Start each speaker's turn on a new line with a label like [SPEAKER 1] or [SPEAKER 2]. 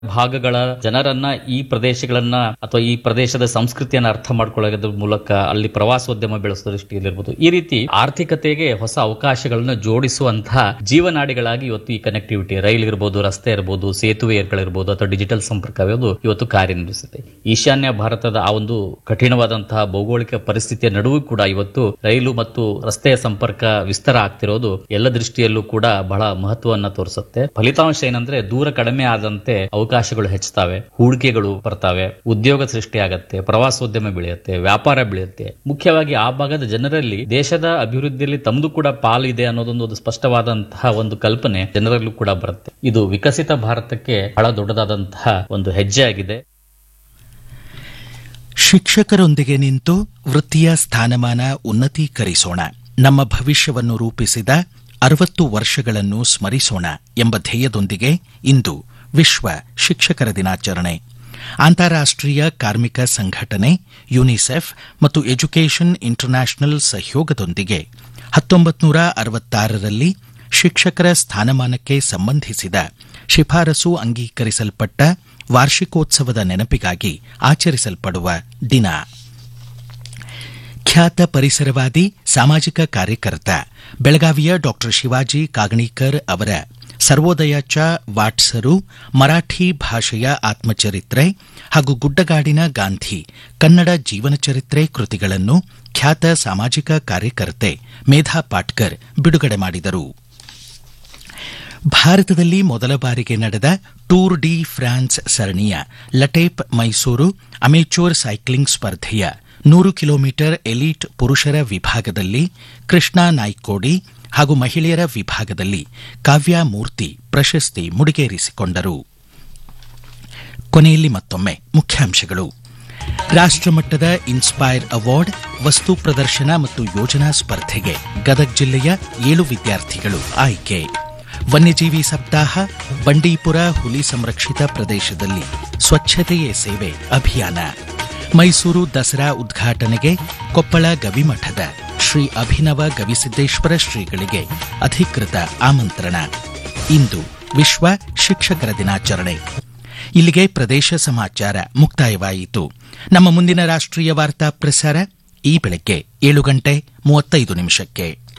[SPEAKER 1] ಭಾಗಗಳ ಜನರನ್ನ ಈ ಪ್ರದೇಶಗಳನ್ನ ಅಥವಾ ಈ ಪ್ರದೇಶದ ಸಂಸ್ಕೃತಿಯನ್ನ ಅರ್ಥ ಮಾಡ್ಕೊಳ್ಳೋದ್ರ ಮೂಲಕ ಅಲ್ಲಿ ಪ್ರವಾಸೋದ್ಯಮ ಬೆಳೆಸೋ ದೃಷ್ಟಿಯಲ್ಲಿರ್ಬೋದು ಈ ರೀತಿ ಆರ್ಥಿಕತೆಗೆ ಹೊಸ ಅವಕಾಶಗಳನ್ನ ಜೋಡಿಸುವಂತಹ ಜೀವನಾಡಿಗಳಾಗಿ ಇವತ್ತು ಈ ಕನೆಕ್ಟಿವಿಟಿ ರೈಲ್ ಇರ್ಬೋದು ರಸ್ತೆ ಇರ್ಬೋದು ಸೇತುವೆಗಳಿರ್ಬೋದು ಅಥವಾ ಡಿಜಿಟಲ್ ಸಂಪರ್ಕ ಇರೋದು ಇವತ್ತು ಕಾರ್ಯನಿರ್ವಹಿಸುತ್ತೆ ಈಶಾನ್ಯ ಭಾರತದ ಆ ಒಂದು ಕಠಿಣವಾದಂತಹ ಭೌಗೋಳಿಕ ಪರಿಸ್ಥಿತಿಯ ನಡುವೆ ಕೂಡ ಇವತ್ತು ರೈಲು ಮತ್ತು ರಸ್ತೆಯ ಸಂಪರ್ಕ ವಿಸ್ತಾರ ಆಗ್ತಿರೋದು ಎಲ್ಲ ದೃಷ್ಟಿಯಲ್ಲೂ ಕೂಡ ಬಹಳ ಮಹತ್ವವನ್ನ ತೋರಿಸುತ್ತೆ ಫಲಿತಾಂಶ ಏನಂದ್ರೆ ದೂರ ಕಡಿಮೆ ಆದಂತೆ ಅವಕಾಶಗಳು ಹೆಚ್ಚುತ್ತವೆ ಹೂಡಿಕೆಗಳು ಬರ್ತಾವೆ ಉದ್ಯೋಗ ಸೃಷ್ಟಿ ಆಗತ್ತೆ ಪ್ರವಾಸೋದ್ಯಮ ಬೆಳೆಯುತ್ತೆ ವ್ಯಾಪಾರ ಬೆಳೆಯುತ್ತೆ ಮುಖ್ಯವಾಗಿ ಆ ಭಾಗದ ಜನರಲ್ಲಿ ದೇಶದ ಅಭಿವೃದ್ಧಿಯಲ್ಲಿ ತಮ್ಮದು ಕೂಡ ಪಾಲಿದೆ ಅನ್ನೋದೊಂದು ಒಂದು ಸ್ಪಷ್ಟವಾದಂತಹ ಒಂದು ಕಲ್ಪನೆ ಜನರಲ್ಲೂ ಕೂಡ ಬರುತ್ತೆ ಇದು ವಿಕಸಿತ ಭಾರತಕ್ಕೆ ಬಹಳ ದೊಡ್ಡದಾದಂತಹ ಒಂದು ಹೆಜ್ಜೆ ಆಗಿದೆ
[SPEAKER 2] ಶಿಕ್ಷಕರೊಂದಿಗೆ ನಿಂತು ವೃತ್ತಿಯ ಸ್ಥಾನಮಾನ ಉನ್ನತೀಕರಿಸೋಣ ನಮ್ಮ ಭವಿಷ್ಯವನ್ನು ರೂಪಿಸಿದ ಅರವತ್ತು ವರ್ಷಗಳನ್ನು ಸ್ಮರಿಸೋಣ ಎಂಬ ಧ್ಯೇಯದೊಂದಿಗೆ ಇಂದು ವಿಶ್ವ ಶಿಕ್ಷಕರ ದಿನಾಚರಣೆ ಅಂತಾರಾಷ್ಟೀಯ ಕಾರ್ಮಿಕ ಸಂಘಟನೆ ಯುನಿಸೆಫ್ ಮತ್ತು ಎಜುಕೇಷನ್ ಇಂಟರ್ನ್ಯಾಷನಲ್ ಸಹಯೋಗದೊಂದಿಗೆ ಹತ್ತೊಂಬತ್ತು ನೂರ ಅರವತ್ತಾರರಲ್ಲಿ ಶಿಕ್ಷಕರ ಸ್ಥಾನಮಾನಕ್ಕೆ ಸಂಬಂಧಿಸಿದ ಶಿಫಾರಸು ಅಂಗೀಕರಿಸಲ್ಪಟ್ಟ ವಾರ್ಷಿಕೋತ್ಸವದ ನೆನಪಿಗಾಗಿ ಆಚರಿಸಲ್ಪಡುವ ದಿನ ಖ್ಯಾತ ಪರಿಸರವಾದಿ ಸಾಮಾಜಿಕ ಕಾರ್ಯಕರ್ತ ಬೆಳಗಾವಿಯ ಡಾ ಶಿವಾಜಿ ಕಾಗಣೀಕರ್ ಅವರ ಸರ್ವೋದಯ ಚ ವಾಟ್ಸರು ಮರಾಠಿ ಭಾಷೆಯ ಆತ್ಮಚರಿತ್ರೆ ಹಾಗೂ ಗುಡ್ಡಗಾಡಿನ ಗಾಂಧಿ ಕನ್ನಡ ಜೀವನ ಚರಿತ್ರೆ ಕೃತಿಗಳನ್ನು ಖ್ಯಾತ ಸಾಮಾಜಿಕ ಕಾರ್ಯಕರ್ತೆ ಮೇಧಾ ಪಾಟ್ಕರ್ ಬಿಡುಗಡೆ ಮಾಡಿದರು ಭಾರತದಲ್ಲಿ ಮೊದಲ ಬಾರಿಗೆ ನಡೆದ ಟೂರ್ ಡಿ ಫ್ರಾನ್ಸ್ ಸರಣಿಯ ಲಟೇಪ್ ಮೈಸೂರು ಅಮೆಚೂರ್ ಸೈಕ್ಲಿಂಗ್ ಸ್ಪರ್ಧೆಯ ನೂರು ಕಿಲೋಮೀಟರ್ ಎಲೀಟ್ ಪುರುಷರ ವಿಭಾಗದಲ್ಲಿ ಕೃಷ್ಣಾ ನಾಯ್ಕೋಡಿ ಹಾಗೂ ಮಹಿಳೆಯರ ವಿಭಾಗದಲ್ಲಿ ಕಾವ್ಯ ಮೂರ್ತಿ ಪ್ರಶಸ್ತಿ ಮುಡಿಗೇರಿಸಿಕೊಂಡರು ಕೊನೆಯಲ್ಲಿ ಮತ್ತೊಮ್ಮೆ ಮುಖ್ಯಾಂಶಗಳು ರಾಷ್ಟ್ರಮಟ್ಟದ ಇನ್ಸ್ಪೈರ್ ಅವಾರ್ಡ್ ವಸ್ತು ಪ್ರದರ್ಶನ ಮತ್ತು ಯೋಜನಾ ಸ್ಪರ್ಧೆಗೆ ಗದಗ ಜಿಲ್ಲೆಯ ಏಳು ವಿದ್ಯಾರ್ಥಿಗಳು ಆಯ್ಕೆ ವನ್ಯಜೀವಿ ಸಪ್ತಾಹ ಬಂಡೀಪುರ ಹುಲಿ ಸಂರಕ್ಷಿತ ಪ್ರದೇಶದಲ್ಲಿ ಸ್ವಚ್ಛತೆಯೇ ಸೇವೆ ಅಭಿಯಾನ ಮೈಸೂರು ದಸರಾ ಉದ್ಘಾಟನೆಗೆ ಕೊಪ್ಪಳ ಗವಿಮಠದ ಶ್ರೀ ಅಭಿನವ ಗವಿಸಿದ್ದೇಶ್ವರ ಶ್ರೀಗಳಿಗೆ ಅಧಿಕೃತ ಆಮಂತ್ರಣ ಇಂದು ವಿಶ್ವ ಶಿಕ್ಷಕರ ದಿನಾಚರಣೆ ಇಲ್ಲಿಗೆ ಪ್ರದೇಶ ಸಮಾಚಾರ ಮುಕ್ತಾಯವಾಯಿತು ನಮ್ಮ ಮುಂದಿನ ರಾಷ್ಟ್ರೀಯ ವಾರ್ತಾ ಪ್ರಸಾರ ಈ ಬೆಳಗ್ಗೆ ಏಳು ಗಂಟೆ ಮೂವತ್ತೈದು ನಿಮಿಷಕ್ಕೆ